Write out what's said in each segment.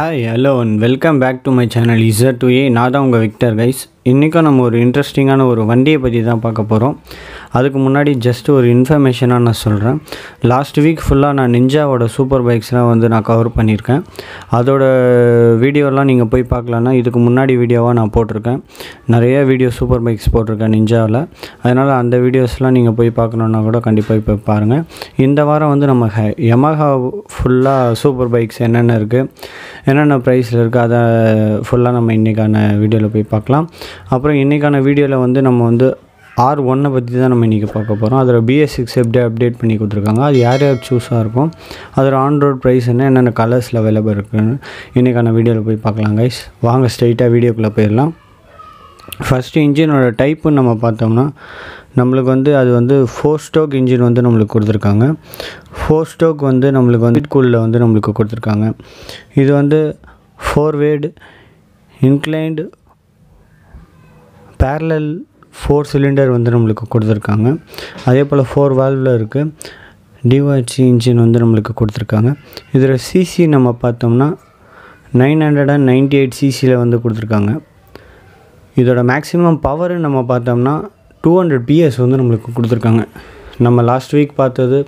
hi hello and welcome back to my channel Z to A நான் தான் உங்கள் Victor guys இன்றைக்கும் நம்ம ஒரு இன்ட்ரெஸ்டிங்கான ஒரு வண்டியை பற்றி தான் பார்க்க போகிறோம் அதுக்கு முன்னாடி ஜஸ்ட் ஒரு இன்ஃபர்மேஷனாக நான் சொல்கிறேன் லாஸ்ட் வீக் ஃபுல்லாக நான் நிஞ்சாவோட சூப்பர் பைக்ஸ்லாம் வந்து நான் கவர் பண்ணியிருக்கேன் அதோட வீடியோலாம் நீங்கள் போய் பார்க்கலன்னா இதுக்கு முன்னாடி வீடியோவாக நான் போட்டிருக்கேன் நிறைய வீடியோ சூப்பர் பைக்ஸ் போட்டிருக்கேன் நிஞ்சாவில் அதனால் அந்த வீடியோஸ்லாம் நீங்கள் போய் பார்க்கணுன்னா கூட கண்டிப்பாக இப்போ பாருங்கள் இந்த வாரம் வந்து நம்ம யமஹா ஃபுல்லாக சூப்பர் பைக்ஸ் என்னென்ன இருக்குது என்னென்ன ப்ரைஸில் இருக்குது அதை ஃபுல்லாக நம்ம இன்றைக்கான வீடியோவில் போய் பார்க்கலாம் அப்புறம் இன்றைக்கான வீடியோவில் வந்து நம்ம வந்து ஆர் ஒன்னை பற்றி தான் நம்ம இன்றைக்கி பார்க்க போகிறோம் அதில் பிஎஸ் சிக்ஸ் எப்படி அப்டேட் பண்ணி கொடுத்துருக்காங்க அது யார் யார் சூஸாக இருக்கும் அதில் ஆன் ரோட் ப்ரைஸ் என்ன என்னென்ன கலர்ஸில் அவைலபிள் இருக்குன்னு இன்றைக்கான வீடியோவில் போய் பார்க்கலாம் கைஸ் வாங்க ஸ்ட்ரைட்டாக வீடியோக்குள்ளே போயிடலாம் ஃபஸ்ட்டு இன்ஜினோட டைப்புன்னு நம்ம பார்த்தோம்னா நம்மளுக்கு வந்து அது வந்து ஃபோர் ஸ்டோக் இன்ஜின் வந்து நம்மளுக்கு கொடுத்துருக்காங்க ஃபோர் ஸ்டோக் வந்து நம்மளுக்கு வந்து கூலில் வந்து நம்மளுக்கு கொடுத்துருக்காங்க இது வந்து ஃபோர் வேடு இன்க்ளைன்டு பேரலல் ஃபோர் சிலிண்டர் வந்து நம்மளுக்கு கொடுத்துருக்காங்க அதே போல் ஃபோர் வால்வில் இருக்குது டிவாச்சி இன்ஜின் வந்து நம்மளுக்கு கொடுத்துருக்காங்க இதில் சிசி நம்ம பார்த்தோம்னா nine hundred and ninety eight சிசியில் வந்து கொடுத்துருக்காங்க இதோட மேக்ஸிமம் பவர் நம்ம பார்த்தோம்னா டூ ஹண்ட்ரட் பிஎஸ் வந்து நம்மளுக்கு கொடுத்துருக்காங்க நம்ம லாஸ்ட் வீக் பார்த்தது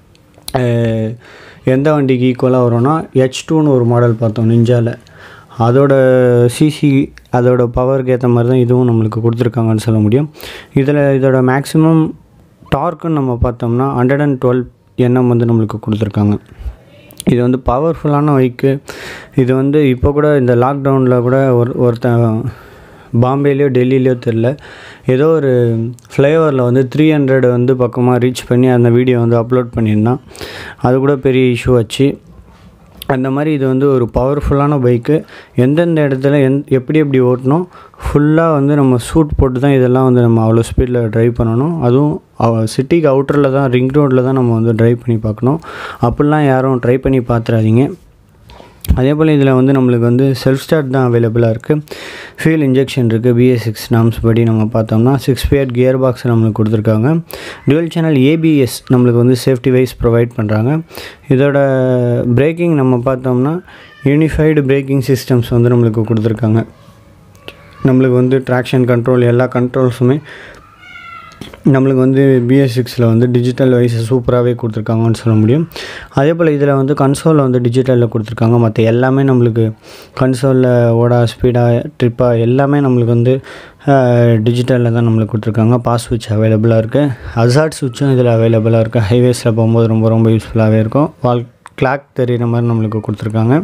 அஹ், எந்த வண்டிக்கு ஈக்குவலாக வரும்னா ஹெச் டூன்னு ஒரு மாடல் பார்த்தோம் நிஞ்சாவில் அதோட சிசி அதோட பவருக்கு ஏற்ற மாதிரி தான் இதுவும் நம்மளுக்கு கொடுத்துருக்காங்கன்னு சொல்ல முடியும் இதில் இதோட மேக்ஸிமம் டார்க்குன்னு நம்ம பார்த்தோம்னா ஹண்ட்ரட் அண்ட் டுவெல் என்எம் வந்து நம்மளுக்கு கொடுத்துருக்காங்க இது வந்து பவர்ஃபுல்லான பைக்கு இது வந்து இப்போ கூட இந்த லாக்டவுனில் கூட ஒரு ஒருத்தன் பாம்பேலேயோ டெல்லியிலையோ தெரில ஏதோ ஒரு ஃப்ளைஓவரில் வந்து த்ரீ ஹண்ட்ரட் வந்து பக்கமாக ரீச் பண்ணி அந்த வீடியோ வந்து அப்லோட் பண்ணியிருந்தான் அது கூட பெரிய இஷ்யூ ஆச்சு அந்த மாதிரி இது வந்து ஒரு பவர்ஃபுல்லான பைக்கு எந்தெந்த இடத்துல எந் எப்படி எப்படி ஓட்டணும் ஃபுல்லாக வந்து நம்ம சூட் போட்டு தான் இதெல்லாம் வந்து நம்ம அவ்வளோ ஸ்பீடில் ட்ரைவ் பண்ணணும் அதுவும் சிட்டிக்கு அவுட்டரில் தான் ரிங் ரோட்டில் தான் நம்ம வந்து ட்ரைவ் பண்ணி பார்க்கணும் அப்படிலாம் யாரும் ட்ரை பண்ணி பார்த்துறாதீங்க அதே போல் இதில் வந்து நம்மளுக்கு வந்து செல்ஃப் ஸ்டார்ட் தான் அவைலபிளாக இருக்குது ஃபியூல் இன்ஜெக்ஷன் இருக்குது பிஎஸ் சிக்ஸ் நாம்ஸ் படி நம்ம பார்த்தோம்னா சிக்ஸ் பியர் கியர் பாக்ஸ் நம்மளுக்கு கொடுத்துருக்காங்க டுவெல் சேனல் ஏபிஎஸ் நம்மளுக்கு வந்து சேஃப்டி வைஸ் ப்ரொவைட் பண்ணுறாங்க இதோட பிரேக்கிங் நம்ம பார்த்தோம்னா யூனிஃபைடு பிரேக்கிங் சிஸ்டம்ஸ் வந்து நம்மளுக்கு கொடுத்துருக்காங்க நம்மளுக்கு வந்து ட்ராக்ஷன் கண்ட்ரோல் எல்லா கண்ட்ரோல்ஸுமே நம்மளுக்கு வந்து பிஎஸ் சிக்ஸில் வந்து டிஜிட்டல் வைஸ் சூப்பராகவே கொடுத்துருக்காங்கன்னு சொல்ல முடியும் அதே போல் இதில் வந்து கன்சோலில் வந்து டிஜிட்டலில் கொடுத்துருக்காங்க மற்ற எல்லாமே நம்மளுக்கு கன்சோலில் ஓடா ஸ்பீடாக ட்ரிப்பாக எல்லாமே நம்மளுக்கு வந்து டிஜிட்டலில் தான் நம்மளுக்கு கொடுத்துருக்காங்க பாஸ் சுவிட்ச் அவைலபிளாக இருக்குது அசார்ட் சுவிட்சும் இதில் அவைலபிளாக இருக்குது ஹைவேஸில் போகும்போது ரொம்ப ரொம்ப யூஸ்ஃபுல்லாகவே இருக்கும் வால் கிளாக் தெரிகிற மாதிரி நம்மளுக்கு கொடுத்துருக்காங்க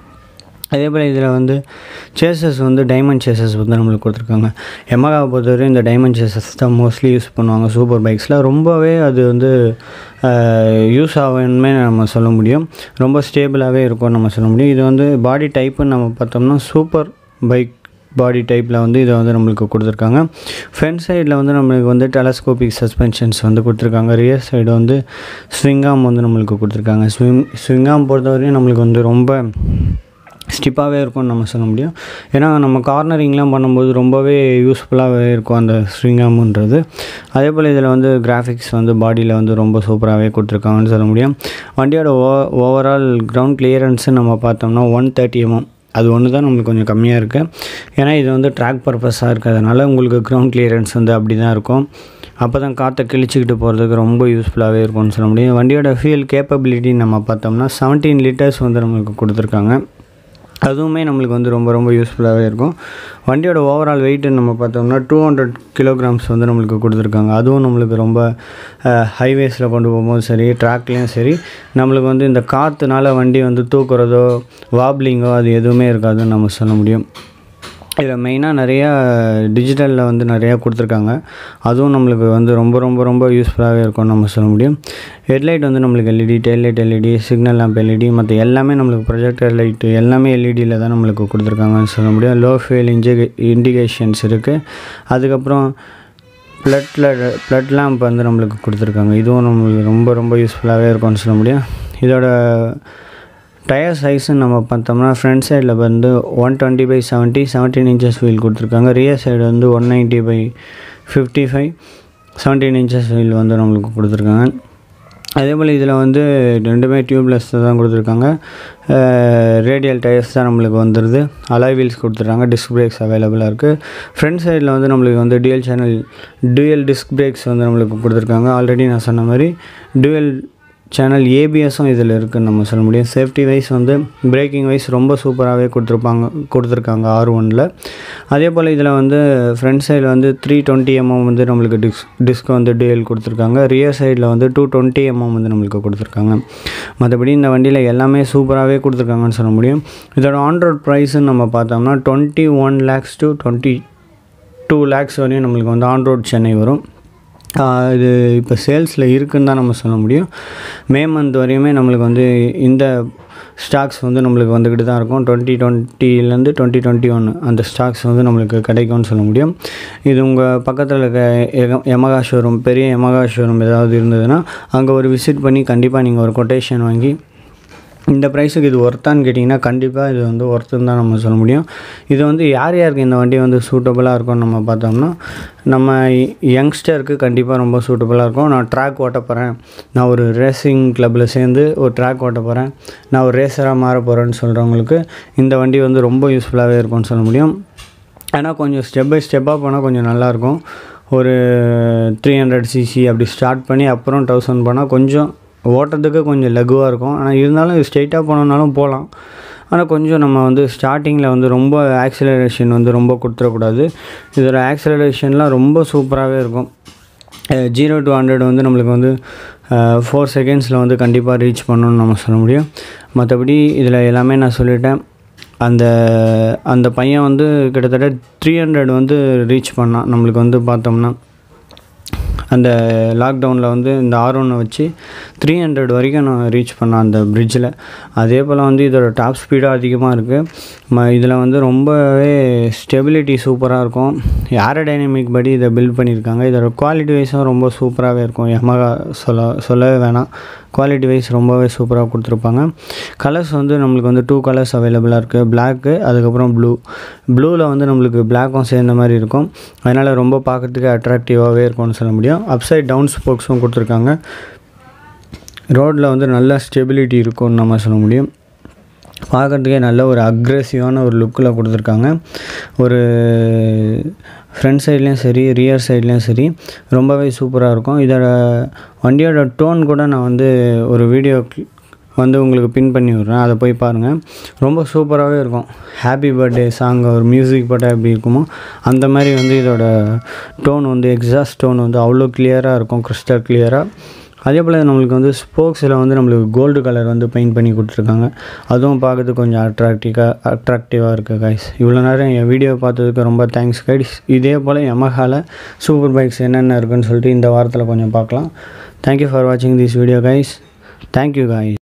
அதே போல் இதில் வந்து சேசஸ் வந்து டைமண்ட் சேசஸ் வந்து நம்மளுக்கு கொடுத்துருக்காங்க எமகாவை பொறுத்தவரையும் இந்த டைமண்ட் சேசஸ் தான் மோஸ்ட்லி யூஸ் பண்ணுவாங்க சூப்பர் பைக்ஸில் ரொம்பவே அது வந்து யூஸ் ஆகும்னே நம்ம சொல்ல முடியும் ரொம்ப ஸ்டேபிளாகவே இருக்கும்னு நம்ம சொல்ல முடியும் இது வந்து பாடி டைப்புன்னு நம்ம பார்த்தோம்னா சூப்பர் பைக் பாடி டைப்பில் வந்து இதை வந்து நம்மளுக்கு கொடுத்துருக்காங்க ஃப்ரண்ட் சைடில் வந்து நம்மளுக்கு வந்து டெலஸ்கோபிக் சஸ்பென்ஷன்ஸ் வந்து கொடுத்துருக்காங்க ரியர் சைடு வந்து ஸ்விங்காம் வந்து நம்மளுக்கு கொடுத்துருக்காங்க ஸ்விங் ஸ்விங்காம் பொறுத்தவரையும் நம்மளுக்கு வந்து ரொம்ப ஸ்டிப்பாகவே இருக்கும்னு நம்ம சொல்ல முடியும் ஏன்னா நம்ம கார்னரிங்லாம் பண்ணும்போது ரொம்பவே யூஸ்ஃபுல்லாகவே இருக்கும் அந்த ஸ்விங்காமுன்றது அதே போல் இதில் வந்து கிராஃபிக்ஸ் வந்து பாடியில் வந்து ரொம்ப சூப்பராகவே கொடுத்துருக்காங்கன்னு சொல்ல முடியும் வண்டியோட ஓ ஓவரால் கிரவுண்ட் கிளியரன்ஸு நம்ம பார்த்தோம்னா ஒன் தேர்ட்டி எம்எம் அது ஒன்று தான் நம்மளுக்கு கொஞ்சம் கம்மியாக இருக்குது ஏன்னா இது வந்து ட்ராக் பர்பஸாக இருக்கிறதுனால உங்களுக்கு கிரவுண்ட் கிளியரன்ஸ் வந்து அப்படி தான் இருக்கும் அப்போ தான் காற்றை கிழிச்சிக்கிட்டு போகிறதுக்கு ரொம்ப யூஸ்ஃபுல்லாகவே இருக்கும்னு சொல்ல முடியும் வண்டியோட ஃபியூல் கேப்பபிலிட்டி நம்ம பார்த்தோம்னா செவன்டீன் லிட்டர்ஸ் வந்து நம்மளுக்கு கொடுத்துருக்காங்க அதுவுமே நம்மளுக்கு வந்து ரொம்ப ரொம்ப யூஸ்ஃபுல்லாகவே இருக்கும் வண்டியோட ஓவரால் வெயிட்டு நம்ம பார்த்தோம்னா டூ ஹண்ட்ரட் கிலோகிராம்ஸ் வந்து நம்மளுக்கு கொடுத்துருக்காங்க அதுவும் நம்மளுக்கு ரொம்ப ஹைவேஸில் கொண்டு போகும்போது சரி ட்ராக்லேயும் சரி நம்மளுக்கு வந்து இந்த காற்றுனால வண்டி வந்து தூக்குறதோ வாப்லிங்கோ அது எதுவுமே இருக்காதுன்னு நம்ம சொல்ல முடியும் இதில் மெயினாக நிறையா டிஜிட்டலில் வந்து நிறையா கொடுத்துருக்காங்க அதுவும் நம்மளுக்கு வந்து ரொம்ப ரொம்ப ரொம்ப யூஸ்ஃபுல்லாகவே இருக்கும்னு நம்ம சொல்ல முடியும் ஹெட்லைட் வந்து நம்மளுக்கு LED tail light LED signal lamp LED மற்ற எல்லாமே நம்மளுக்கு ப்ரொஜெக்டர் லைட்டு எல்லாமே எல்இடியில் தான் நம்மளுக்கு கொடுத்துருக்காங்கன்னு சொல்ல முடியும் லோ ஃபியூல் இன்ஜி இண்டிகேஷன்ஸ் இருக்குது அதுக்கப்புறம் ப்ளட்டில் ப்ளட் லேம்ப் வந்து நம்மளுக்கு கொடுத்துருக்காங்க இதுவும் நம்மளுக்கு ரொம்ப ரொம்ப யூஸ்ஃபுல்லாகவே இருக்கும்னு சொல்ல முடியும் இதோட டயர் சைஸுன்னு நம்ம பார்த்தோம்னா ஃப்ரண்ட் சைடில் வந்து one twenty by seventy seventeen inches wheel கொடுத்துருக்காங்க ரியர் சைடு வந்து one ninety by fifty five seventeen inches wheel வந்து நம்மளுக்கு கொடுத்துருக்காங்க அதே போல் இதில் வந்து ரெண்டுமே டியூப்லெஸ் தான் கொடுத்துருக்காங்க ரேடியல் டயர்ஸ் தான் நம்மளுக்கு வந்துடுது அலாய் வீல்ஸ் கொடுத்துட்றாங்க டிஸ்க் பிரேக்ஸ் அவைலபிளாக இருக்குது ஃப்ரண்ட் சைடில் வந்து நம்மளுக்கு வந்து dual channel dual disc brakes வந்து நம்மளுக்கு கொடுத்துருக்காங்க ஆல்ரெடி நான் சொன்ன மாதிரி டியூயல் சேனல் ஏபிஎஸும் இதில் இருக்குதுன்னு நம்ம சொல்ல முடியும் சேஃப்டி வைஸ் வந்து பிரேக்கிங் வைஸ் ரொம்ப சூப்பராகவே கொடுத்துருப்பாங்க கொடுத்துருக்காங்க ஆர் ஒனில் அதே போல் இதில் வந்து ஃப்ரண்ட் சைடில் வந்து த்ரீ டுவெண்ட்டி எம்எம் வந்து நம்மளுக்கு டிஸ்க் டிஸ்க் வந்து டிஎல் கொடுத்துருக்காங்க ரியர் சைடில் வந்து டூ டுவெண்ட்டி எம்எம் வந்து நம்மளுக்கு கொடுத்துருக்காங்க மற்றபடி இந்த வண்டியில் எல்லாமே சூப்பராகவே கொடுத்துருக்காங்கன்னு சொல்ல முடியும் இதோட ஆன்ரோட் ப்ரைஸுன்னு நம்ம பார்த்தோம்னா twenty one lakhs to twenty two lakhs வரையும் நம்மளுக்கு வந்து ஆன்ரோட் சென்னை வரும் இது இப்போ சேல்ஸில் இருக்குன்னு தான் நம்ம சொல்ல முடியும் மே மந்த் வரையுமே நம்மளுக்கு வந்து இந்த ஸ்டாக்ஸ் வந்து நம்மளுக்கு வந்துக்கிட்டு தான் இருக்கும் டுவெண்ட்டி டுவெண்ட்டிலேருந்து டுவெண்ட்டி டுவெண்ட்டி ஒன் அந்த ஸ்டாக்ஸ் வந்து நம்மளுக்கு கிடைக்கும்னு சொல்ல முடியும் இது உங்கள் பக்கத்தில் இருக்க எக எமகா ஷோரூம் பெரிய எமகா ஷோரூம் ஏதாவது இருந்ததுன்னா அங்கே ஒரு விசிட் பண்ணி கண்டிப்பாக நீங்கள் ஒரு கொட்டேஷன் வாங்கி இந்த ப்ரைஸுக்கு இது ஒர்த்தான்னு கேட்டிங்கன்னா கண்டிப்பாக இது வந்து ஒர்த்துன்னு தான் நம்ம சொல்ல முடியும் இது வந்து யார் யாருக்கு இந்த வண்டி வந்து சூட்டபுளாக இருக்கும்னு நம்ம பார்த்தோம்னா நம்ம யங்ஸ்டருக்கு கண்டிப்பாக ரொம்ப சூட்டபுளாக இருக்கும் நான் ட்ராக் ஓட்ட போகிறேன் நான் ஒரு ரேசிங் கிளப்பில் சேர்ந்து ஒரு ட்ராக் ஓட்ட போகிறேன் நான் ஒரு ரேசராக மாற போகிறேன்னு சொல்கிறவங்களுக்கு இந்த வண்டி வந்து ரொம்ப யூஸ்ஃபுல்லாகவே இருக்கும்னு சொல்ல முடியும் ஆனால் கொஞ்சம் ஸ்டெப் பை ஸ்டெப்பாக போனால் கொஞ்சம் நல்லாயிருக்கும் ஒரு த்ரீ ஹண்ட்ரட் சிசி அப்படி ஸ்டார்ட் பண்ணி அப்புறம் தௌசண்ட் போனால் கொஞ்சம் ஓட்டுறதுக்கு கொஞ்சம் லகுவாக இருக்கும் ஆனால் இருந்தாலும் ஸ்ட்ரெயிட்டாக போனோம்னாலும் போகலாம் ஆனால் கொஞ்சம் நம்ம வந்து ஸ்டார்டிங்கில் வந்து ரொம்ப ஆக்சிலரேஷன் வந்து ரொம்ப கொடுத்துடக்கூடாது இதோட ஆக்சிலரேஷன்லாம் ரொம்ப சூப்பராகவே இருக்கும் ஜீரோ டு ஹண்ட்ரட் வந்து நம்மளுக்கு வந்து ஃபோர் செகண்ட்ஸில் வந்து கண்டிப்பாக ரீச் பண்ணணும்னு நம்ம சொல்ல முடியும் மற்றபடி இதில் எல்லாமே நான் சொல்லிட்டேன் அந்த அந்த பையன் வந்து கிட்டத்தட்ட த்ரீ ஹண்ட்ரட் வந்து ரீச் பண்ணான் நம்மளுக்கு வந்து பார்த்தோம்னா அந்த லாக்டவுனில் வந்து இந்த ஆர் ஒன்னை வச்சு த்ரீ ஹண்ட்ரட் வரைக்கும் நான் ரீச் பண்ணேன் அந்த பிரிட்ஜில் அதே போல் வந்து இதோட டாப் ஸ்பீடும் அதிகமாக இருக்குது ம இதில் வந்து ரொம்பவே ஸ்டெபிலிட்டி சூப்பராக இருக்கும் ஏரோடைனமிக் படி இதை பில்ட் பண்ணியிருக்காங்க இதோட குவாலிட்டி வைஸும் ரொம்ப சூப்பராகவே இருக்கும் எமகா சொல்ல சொல்லவே வேணாம் குவாலிட்டி வைஸ் ரொம்பவே சூப்பராக கொடுத்துருப்பாங்க கலர்ஸ் வந்து நம்மளுக்கு வந்து டூ கலர்ஸ் அவைலபிளாக இருக்குது பிளாக்கு அதுக்கப்புறம் ப்ளூ ப்ளூவில் வந்து நம்மளுக்கு பிளாக்கும் சேர்ந்த மாதிரி இருக்கும் அதனால் ரொம்ப பார்க்குறதுக்கு அட்ராக்டிவாகவே இருக்கும்னு சொல்ல முடியும் அப்சைட் டவுன் ஸ்போக்ஸும் கொடுத்துருக்காங்க ரோட்டில் வந்து நல்ல ஸ்டெபிலிட்டி இருக்கும்னு நம்ம சொல்ல முடியும் பார்க்குறதுக்கே நல்ல ஒரு அக்ரெசிவான ஒரு லுக்கில் கொடுத்துருக்காங்க ஒரு ஃப்ரண்ட் சைட்லேயும் சரி ரியர் சைட்லேயும் சரி ரொம்பவே சூப்பராக இருக்கும் இதோட வண்டியோட டோன் கூட நான் வந்து ஒரு வீடியோ வந்து உங்களுக்கு பின் பண்ணி விட்றேன் அதை போய் பாருங்கள் ரொம்ப சூப்பராகவே இருக்கும் ஹாப்பி பர்த்டே சாங் ஒரு மியூசிக் போட்டால் எப்படி இருக்குமோ அந்த மாதிரி வந்து இதோட டோன் வந்து எக்ஸாஸ்ட் டோன் வந்து அவ்வளோ கிளியராக இருக்கும் கிறிஸ்டல் கிளியராக அதே போல் நம்மளுக்கு வந்து ஸ்போக்ஸில் வந்து நம்மளுக்கு கோல்டு கலர் வந்து பெயிண்ட் பண்ணி கொடுத்துருக்காங்க அதுவும் பார்க்கறதுக்கு கொஞ்சம் அட்ராக்டிவாக அட்ராக்டிவாக இருக்குது கைஸ் இவ்வளோ நேரம் என் வீடியோ பார்த்ததுக்கு ரொம்ப தேங்க்ஸ் கைஸ் இதே போல் எமஹாவில் சூப்பர் பைக்ஸ் என்னென்ன இருக்குன்னு சொல்லிட்டு இந்த வாரத்தில் கொஞ்சம் பார்க்கலாம் தேங்க்யூ ஃபார் வாட்சிங் this video guys thank you guys